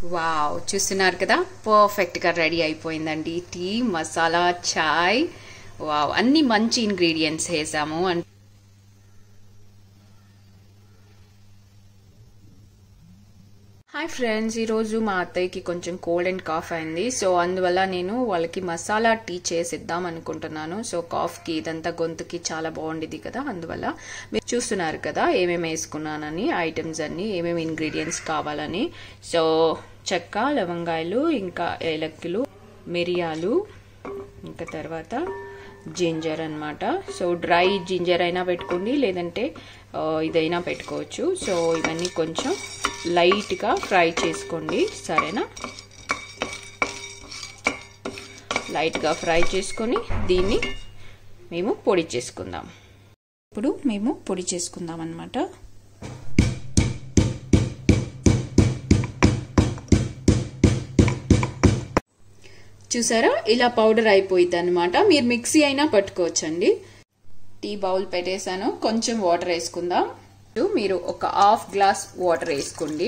wow చూస్తున్నారు కదా పర్ఫెక్ట్గా రెడీ అయిపోయిందండి టీ మసాలా చాయ్ వావ్ అన్ని మంచి ఇంగ్రీడియంట్స్ వేసాము అండ్ హాయ్ ఫ్రెండ్స్ ఈరోజు మా అత్తయ్యకి కొంచెం కోల్డ్ అండ్ కాఫ్ అయింది సో అందువల్ల నేను వాళ్ళకి మసాలా టీ చేసిద్దాం అనుకుంటున్నాను సో కాఫ్కి ఇదంతా గొంతుకి చాలా బాగుండేది కదా అందువల్ల మీరు చూస్తున్నారు కదా ఏమేమి వేసుకున్నానని ఐటమ్స్ అన్ని ఏమేమి ఇంగ్రీడియంట్స్ కావాలని సో చెక్క లవంగాయలు ఇంకా ఏలక్కులు మిరియాలు ఇంకా తర్వాత జింజర్ అనమాట సో డ్రై జింజర్ అయినా పెట్టుకోండి లేదంటే ఇదైనా పెట్టుకోవచ్చు సో ఇవన్నీ కొంచెం లైట్గా ఫ్రై చేసుకోండి సరేనా లైట్గా ఫ్రై చేసుకొని దీన్ని మేము పొడి చేసుకుందాం ఇప్పుడు మేము పొడి చేసుకుందాం అనమాట చూసారా ఇలా పౌడర్ అయిపోయింది అనమాట మీరు మిక్సీ అయినా పట్టుకోవచ్చండి టీ బౌల్ పెట్టేశాను కొంచెం వాటర్ వేసుకుందాం మీరు ఒక హాఫ్ గ్లాస్ వాటర్ వేసుకోండి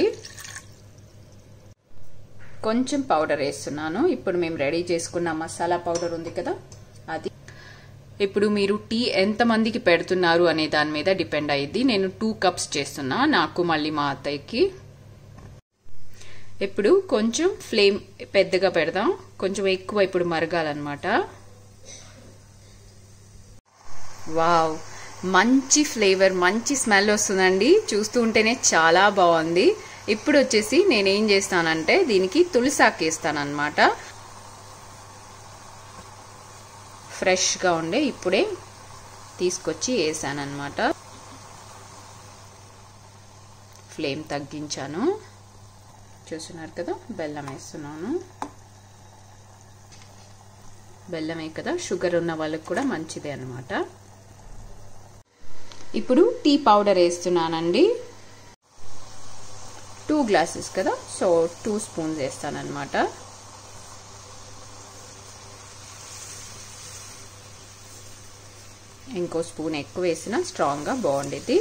కొంచెం పౌడర్ వేస్తున్నాను ఇప్పుడు మేము రెడీ చేసుకున్న మసాలా పౌడర్ ఉంది కదా అది ఇప్పుడు మీరు టీ ఎంత మందికి పెడుతున్నారు అనే దాని మీద డిపెండ్ అయ్యింది నేను టూ కప్స్ చేస్తున్నా నాకు మళ్ళీ మా అత్తయ్యకి ఇప్పుడు కొంచెం ఫ్లేమ్ పెద్దగా పెడదాం కొంచెం ఎక్కువ ఇప్పుడు మరగాలన్నమాట వావ్ మంచి ఫ్లేవర్ మంచి స్మెల్ వస్తుందండి చూస్తూ ఉంటేనే చాలా బాగుంది ఇప్పుడు వచ్చేసి నేనేం చేస్తానంటే దీనికి తులసాకు వేస్తానమాట ఫ్రెష్గా ఉండే ఇప్పుడే తీసుకొచ్చి వేసానమాట ఫ్లేమ్ తగ్గించాను చూస్తున్నారు కదా బెల్లం వేస్తున్నాను బెల్లమే కదా షుగర్ ఉన్న వాళ్ళకి కూడా మంచిదే అనమాట ఇప్పుడు టీ పౌడర్ వేస్తున్నానండి టూ గ్లాసెస్ కదా సో టూ స్పూన్స్ వేస్తానమాట ఇంకో స్పూన్ ఎక్కువ వేసినా స్ట్రాంగ్గా బాగుండేది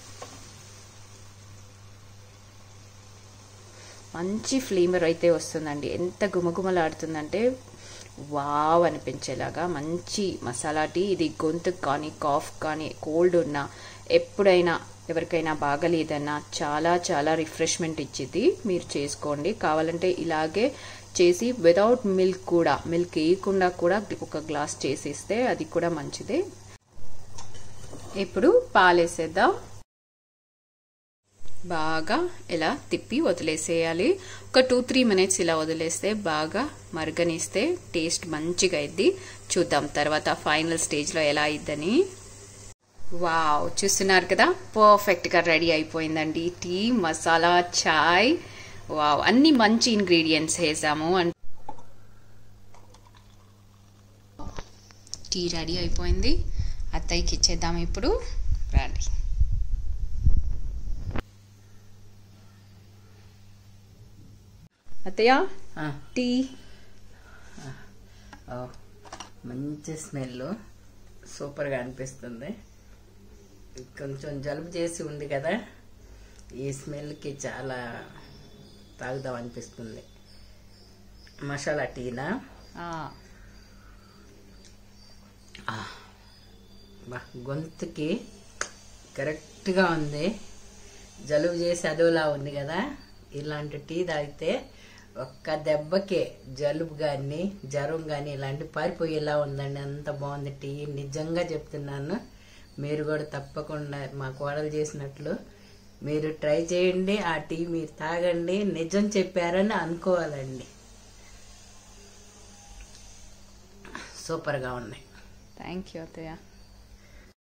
మంచి ఫ్లేవర్ అయితే వస్తుందండి ఎంత గుమగుమలాడుతుందంటే వావ్ అనిపించేలాగా మంచి మసాలా టీ ఇది గొంతుకు కానీ కాఫ్ కానీ కోల్డ్ ఉన్నా ఎప్పుడైనా ఎవరికైనా బాగలేదన్నా చాలా చాలా రిఫ్రెష్మెంట్ ఇచ్చింది మీరు చేసుకోండి కావాలంటే ఇలాగే చేసి వితౌట్ మిల్క్ కూడా మిల్క్ వేయకుండా కూడా ఒక గ్లాస్ చేసిస్తే అది కూడా మంచిదే ఇప్పుడు పాలేసేద్దాం బాగా ఇలా తిప్పి వదిలేసేయాలి ఒక టూ త్రీ మినిట్స్ ఇలా వదిలేస్తే బాగా మరగనిస్తే టేస్ట్ మంచిగా అయింది చూద్దాం తర్వాత ఫైనల్ స్టేజ్లో ఎలా అయిద్దని వావ్ చూస్తున్నారు కదా పర్ఫెక్ట్గా రెడీ అయిపోయిందండి టీ మసాలా చాయ్ వావ్ అన్ని మంచి ఇంగ్రీడియంట్స్ వేసాము అండ్ టీ రెడీ అయిపోయింది అత్తయ్యకి ఇచ్చేద్దాం ఇప్పుడు రండి అత్తయ్య టీ మంచి స్మెల్ సూపర్గా అనిపిస్తుంది కొంచెం జలుబు చేసి ఉంది కదా ఈ స్మెల్కి చాలా తాగుదాం అనిపిస్తుంది మసాలా టీనా బా గొంతుకి కరెక్ట్గా ఉంది జలుబు చేసి అదోలా ఉంది కదా ఇలాంటి టీ తాగితే ఒక్క దెబ్బకే జలుబు కానీ జ్వరం కానీ ఇలాంటి పారిపోయేలా ఉందండి అంత బాగుంది టీ నిజంగా చెప్తున్నాను మీరు కూడా తప్పకుండా మా కోడలు చేసినట్లు మీరు ట్రై చేయండి ఆ టీ మీరు తాగండి నిజం చెప్పారని అనుకోవాలండి సూపర్గా ఉన్నాయి థ్యాంక్ యూ అత్తయ్య